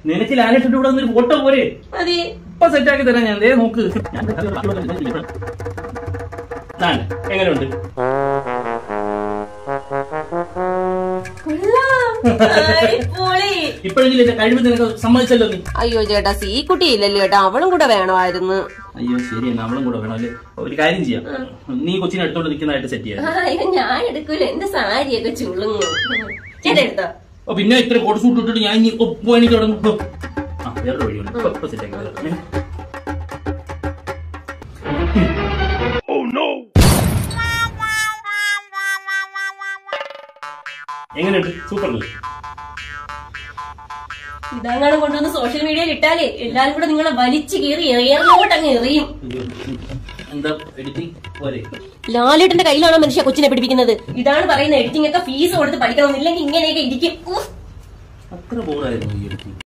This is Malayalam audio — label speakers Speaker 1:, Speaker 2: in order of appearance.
Speaker 1: നിനക്ക് ലാലേട്ടന്റെ കൂടെ ഒരു ഫോട്ടോ പോരെ
Speaker 2: മതി
Speaker 1: ഇപ്പൊ സെറ്റ് ആക്കി തരാം ഞാൻ ദേ നോക്ക് ദാണ്ട്, എങ്ങനെയുണ്ട്
Speaker 2: കൊള്ളാം അടിപൊളി.
Speaker 1: ഇപ്പോഴെങ്കിലും എന്റെ കഴിവ് നിനക്ക് സമ്മതിച്ചല്ലോ നീ
Speaker 2: അയ്യോ ചേട്ടാ സീക്കുട്ടി ഇല്ലല്ലോ ചേട്ടാ അവളും കൂടെ വേണമായിരുന്നു
Speaker 1: അയ്യോ ശരി എന്നാ അവളും കൂടെ വേണം അല്ലേ ഒരു കാര്യം ചെയ്യാം നീ കൊച്ചിനെ എടുത്തോണ്ട് നിൽക്കുന്നതായിട്ട് സെറ്റ് ചെയ്യാം
Speaker 2: ആ, അയ്യോ ഞാൻ എടുക്കൂല എന്റെ സാരിയൊക്കെ ചുളുങ്ങു ചേട്ടാ എടുത്തോ
Speaker 1: ഓ പിന്നെ ഇത്ര കോട്ട് സൂട്ട് ഇട്ടിട്ട് ഞാൻ ഇനി പോയി തുടങ്ങും ആ വേറൊരു വഴിയുണ്ട് ഇപ്പൊ- ഇപ്പൊ സെറ്റ് ആക്കി തരാം. ഏ? എങ്ങനെയുണ്ട് സൂപ്പർ അല്ലേ
Speaker 2: ഇതങ്ങനെ കൊണ്ടുവന്ന് സോഷ്യൽ മീഡിയയിൽ ഇട്ടാലേ എല്ലാരും കൂടെ നിങ്ങളെ വലിച്ചു കീറി എറിയറിലോട്ട് അങ്ങ് എറിയും
Speaker 1: അയ്യോ, എന്താ എഡിറ്റിംഗ് പോരെ
Speaker 2: ലാലേട്ടന്റെ കയ്യിലാണോ മനുഷ്യ കൊച്ചിനെ പിടിപ്പിക്കുന്നത് ഇതാണ് പറയുന്ന എഡിറ്റിംഗ് ഒക്കെ ഫീസ് കൊടുത്ത് പഠിക്കണമെന്നില്ലെങ്കിൽ ഇങ്ങനെയൊക്കെ ഇരിക്കും ഉഫ്.
Speaker 1: അത്ര ബോറായിരുന്നു ഈ എഡിറ്റിംഗ്